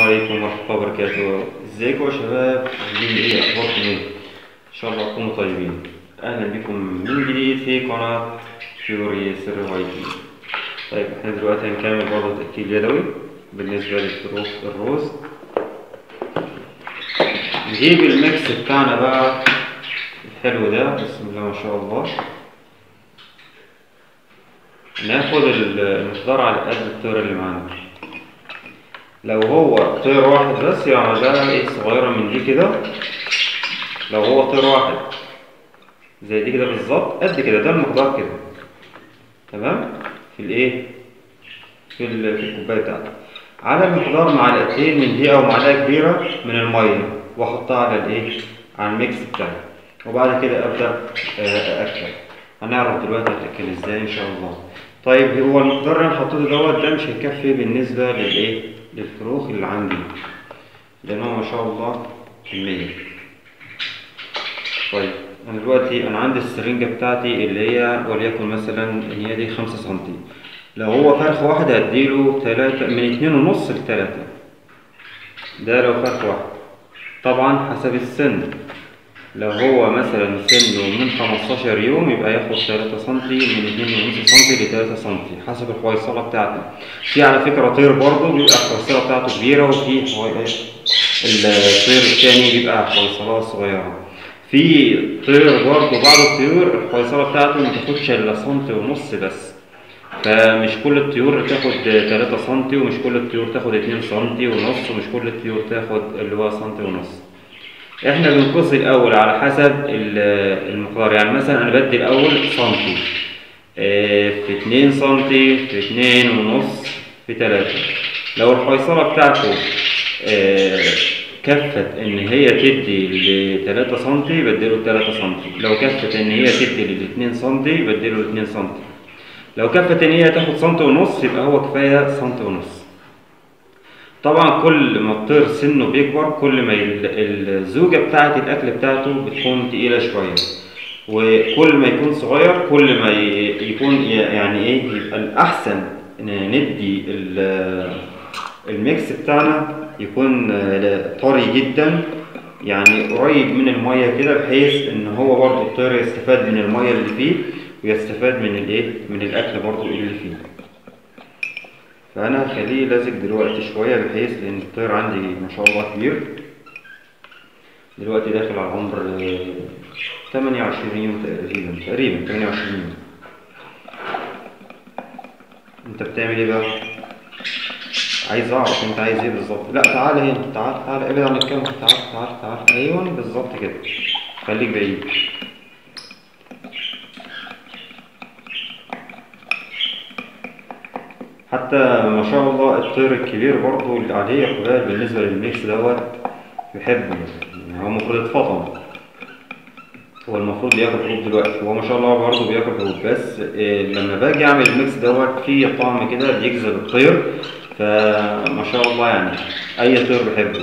عليكم ورحمة الله وبركاته ازيكم يا شباب عاملين ايه اخباركم ايه ان شاء الله تكونوا طيبين اهلا بكم من جديد في قناة فيوري سر وايتي طيب احنا دلوقتي هنكمل برضه تأكيد يدوي بالنسبة للفروخ الروز نجيب الميكس بتاعنا بقى الحلو ده بسم الله ما شاء الله ناخد المقدار على قد الطير اللي معانا لو هو طير واحد بس يعني ده ايه صغيرة من دي كده لو هو طير واحد زي دي كده بالظبط قد كده ده المقدار كده تمام في الايه في ال- في الكوبايه بتاعتي على المقدار معلقتين من دي او معلقه كبيره من الميه واحطها على الايه على الميكس بتاعي وبعد كده ابدا آه، ااكل هنعرف دلوقتي هتاكل ازاي ان شاء الله طيب هو المقدار اللي انا حطيته دوت ده مش هيكفي بالنسبه للايه للفروخ اللي عندي لان هو ما شاء الله كميه طيب انا دلوقتي انا عندي السرنجه بتاعتي اللي هي وليكن مثلا ان هي دي 5 سم لو هو فرخ واحد هديله تلاتة من اتنين ونص لتلاتة ده لو فرخ واحد طبعا حسب السن لو هو مثلا سنه من 15 يوم يبقى ياخد 3 سم من 2.5 سم ل 3 سم حسب الحويصله بتاعته في على فكره طير برضه بيبقى الحويصله بتاعته كبيره وفي حوي- الطير التاني بيبقى حويصله صغيره في طير برضه بعض الطيور الحويصله بتاعته ما تاخدش الا سنتي ونص بس فمش كل الطيور تاخد 3 سم ومش كل الطيور تاخد 2 سم ونص ومش كل الطيور تاخد اللي هو سنتي ونص احنا بنقص الاول على حسب ال- المقدار يعني مثلا انا بدي الاول سنتي آه، في 2 سنتي في 2 ونص في 3 لو الحويصله بتاعته آه، كفت ان هي تدي ل 3 سنتي بديله 3 سنتي لو كفت ان هي تدي ل 2 سنتي بديله 2 سنتي لو كفت ان هي تاخد سنتي ونص يبقى هو كفايه سنتي ونص طبعا كل ما الطير سنه بيكبر كل ما ال- الزوجة بتاعة الأكل بتاعته بتكون تقيلة شوية وكل ما يكون صغير كل ما ي- يكون ي- يعني ايه يبقى الأحسن إن ندي ال- الميكس بتاعنا يكون آه، طري جدا يعني قريب من المية كده بحيث إن هو برضه الطير يستفاد من المية اللي فيه ويستفاد من الايه من الأكل برضه اللي فيه فأنا هخليه لازق دلوقتي شوية بحيث لأن الطير عندي ما شاء الله كبير دلوقتي داخل على عمر آه، 28 يوم تقريبا تقريبا 28 يوم أنت بتعمل إيه بقى؟ عايز أعرف أنت عايز إيه بالظبط لا تعالى هنا تعال تعال ابعد عن الكاميرا تعال تعال تعال أيوه بالظبط كده خليك بعيد حتى ما شاء الله الطير الكبير برضه اللي عليه اقبال بالنسبه للميكس دوت يحبه يعني هو المفروض يتفطم هو المفروض بياكل حبوب دلوقتي هو ما شاء الله برضه بياكل حبوب بس إيه لما باجي اعمل الميكس دوت فيه طعم كده بيجذب الطير فما شاء الله يعني اي طير بيحبه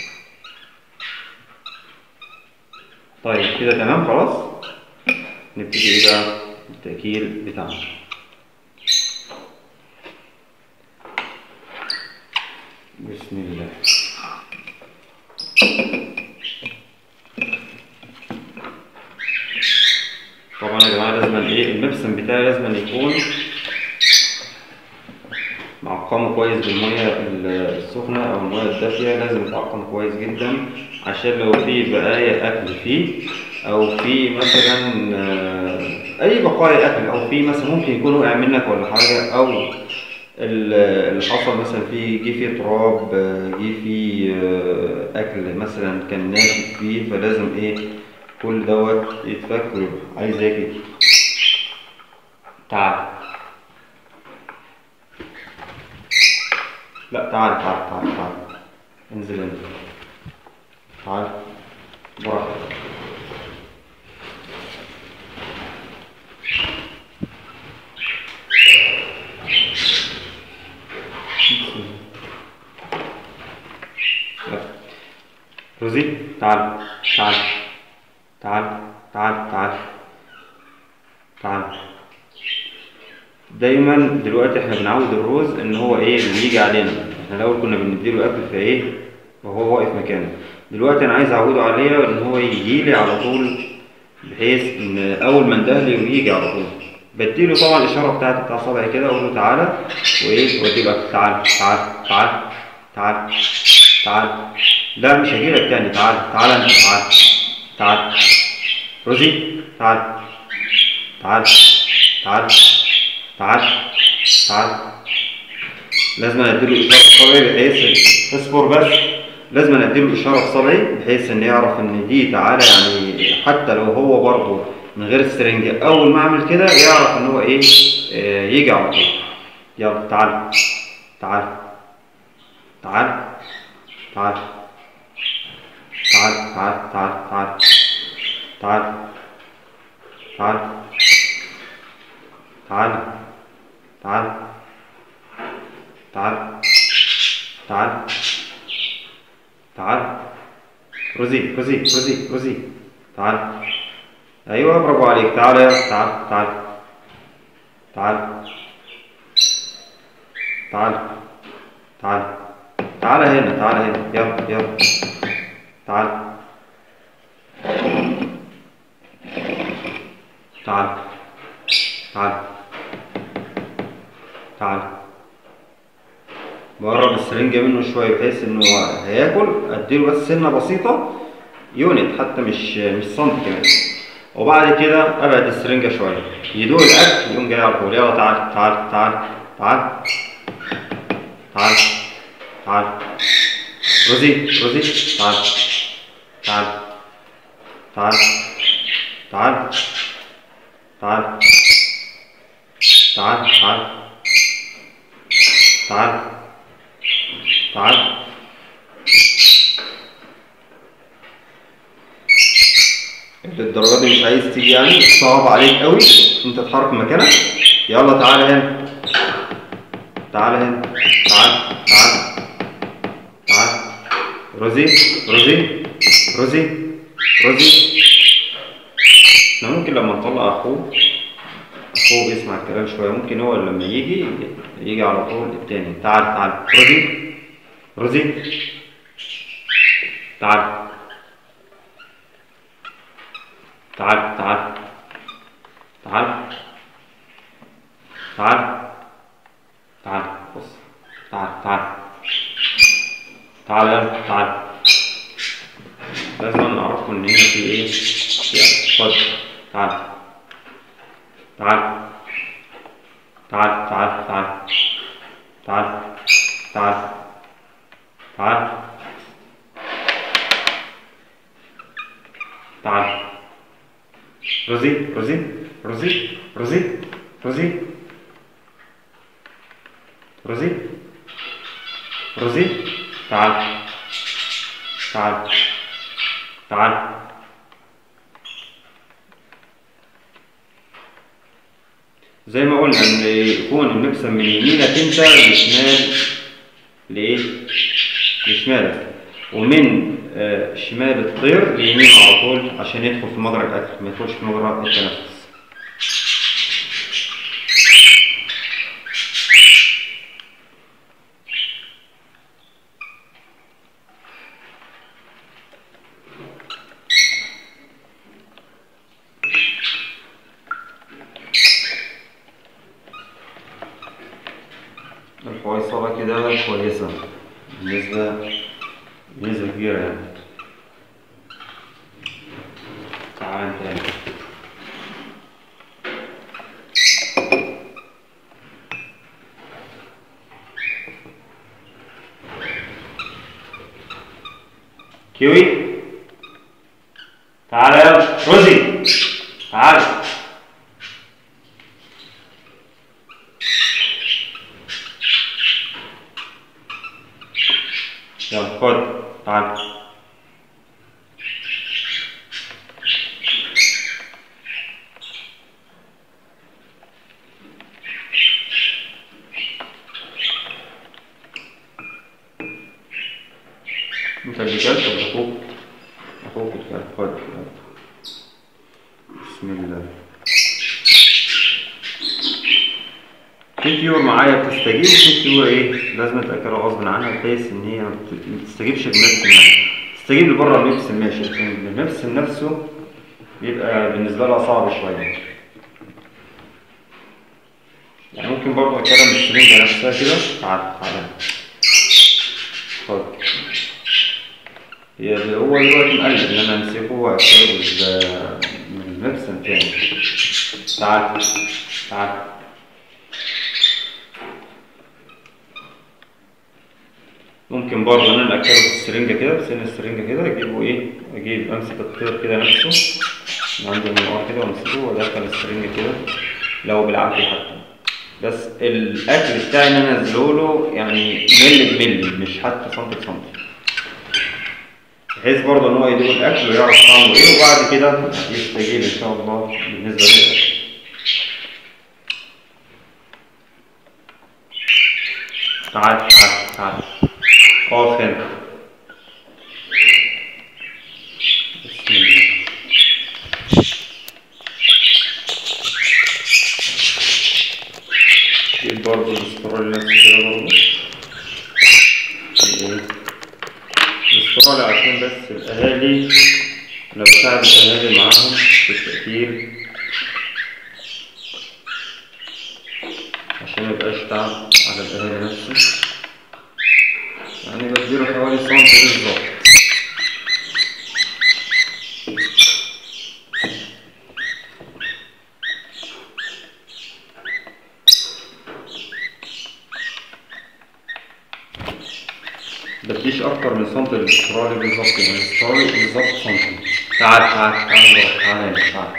طيب كده تمام خلاص نبتدي ايه بقى التأكيل بتاعنا بسم الله طبعا يا جماعه لازم ايه المبسم بتاعي لازم يكون معقمه كويس بالميه ال- السخنه او الميه الدافيه لازم يتعقم كويس جدا عشان لو في بقايا اكل فيه او في مثلا آه، اي بقايا اكل او في مثلا ممكن يكون وقع منك ولا حاجه او ال- اللي حصل مثلا فيه جه فيه تراب آه، جه فيه آه، اكل مثلا كان ناشف فيه فلازم ايه كل دوت يتفك ويبقى عايز ايه كده تعال لا تعال تعال تعال تعال انزل انزل تعال براحتك لا. روزي تعال تعال تعال تعال تعال تعال دايما دلوقتي احنا بنعود الروز ان هو ايه اللي يجي علينا احنا الاول كنا بنديله اكل فايه وهو واقف مكانه دلوقتي انا عايز اعوده عليا ان هو يجي لي على طول بحيث ان اول ما اندهلي يجي على طول بديله طبعا الاشاره بتاعتي بتاع صبعي كده اقول له تعالى وايه واديله اكل تعالى تعالى تعالى تعالى تعالى لا مش هجيلك تاني تعالى تعالى انت تعالى تعالى روزي تعالى تعالى تعالى تعالى تعالى لازم اديله اشاره بصبعي بحيث اصبر بس لازم اديله اشاره بصبعي بحيث ان يعرف ان دي تعالى يعني حتى لو هو برضه من غير السرنجة اول ما اعمل كده يعرف ان هو ايه آه يجي على طول يلا تعالى تعالى تعالى تعالى تعالى تعالى تعالى تعالى تعالى تعالى تعالى تعالى تعالى تعالى روزي روزي روزي روزي تعالى ايوه برافو عليك تعالى يلا تعالى تعالى تعالى تعالى تعالى تعالى هنا تعالى هنا يلا يلا تعالى تعالى تعالى تعالى بقرب السرنجة منه شوية بحيث انه هياكل اديله بس سنة بسيطة يونت حتى مش مش سنتي كمان وبعد كده ابعد السرنجة شوية يدوق الاكل يقوم جاي على طول يلا تعال تعال تعال تعال تعال تعال روزي روزي تعال تعال تعال تعال تعال تعال تعال تعال تعال انت الدرجات دي مش عايز تيجي يعني صعب عليك قوي انت تتحرك من مكانك يلا تعالى هنا تعالى هنا تعال تعال تعال روزي روزي روزي روزي احنا ممكن لما نطلع اخوه اخوه بيسمع الكلام شويه ممكن هو لما يجي يجي على طول التاني تعال تعال روزي روزي تعال تعال تعال تعال تعال تعال بص تعال تعال تعال يلا تعال لازم نعرفكم ان هنا في ايه في خد تعال تعال تعال تعال تعال تعال تعال تعال تعال روزي روزي روزي روزي روزي روزي روزي تعال تعال تعال زي ما قلنا ان يكون المكسب من يمينك انت لشمال لايه؟ لشمالك ومن آه، شمال الطير ليمين على طول عشان يدخل في مجرى الاكل ما يدخلش في مجرى التنفس الحويصلة كده كويسة بالنسبة بنسبة كبيرة يعني تعال تاني كيوي تعال يلا روزي تعال يلا خد تعال انت اللي كلت ولا اخوك اخوك اللي كلت خد يلا. بسم الله في طيور معايا بتستجيب وفي طيور ايه لازم تاكلها غصب عنها بحيث ان هي ما بت- ما تستجيبش للمبسم معايا تستجيب لبره المبسم ماشي لكن المبسم نفسه بيبقى بالنسبه لها صعب شويه يعني ممكن برضه اكلم السرنجه نفسها كده تعال تعال خد هي هو دلوقتي مقلب ان انا امسكه واكله بال- من المبسم تاني تعال تعال ممكن برضه ان انا اكله بالسرنجه كده بسن السرنجه كده اجيبه ايه اجيب امسك الطير كده نفسه من عند المنقار كده وامسكه وادخل السرنجه كده لو بالعافيه حتى بس الاكل بتاعي ان انا انزله له يعني ملي بملي مش حتى سنتي بسنتي بحيث برضه ان هو يدوق الاكل ويعرف طعمه ايه وبعد كده يستجيب ان شاء الله بالنسبه للاكل تعال تعال تعال اقف هنا بسم الله جيب برضه الاسترول نفسه كده برضه ايه الاسترول عشان بس الاهالي انا بساعد الاهالي معاهم في التأكيل عشان ميبقاش تعب على الاهالي نفسه يعني بديله حوالي سنتي بالظبط بديش اكتر من سنتي للاسترالي بالظبط يعني الاسترالي بالظبط سنتي تعال تعال تعال بقى، تعال هنا، تعال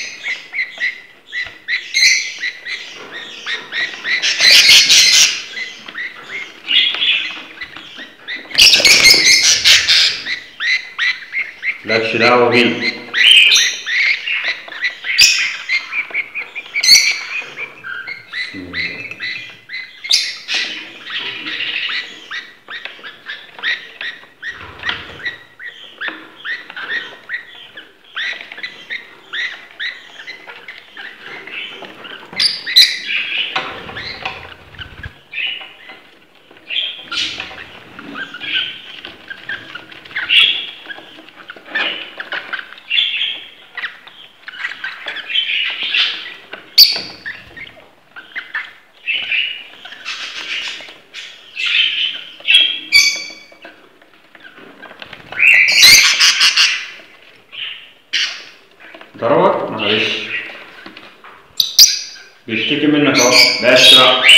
مالكش دعوة بيه بسم الله. ضربك معلش بيشتكي منك اهو بس بقى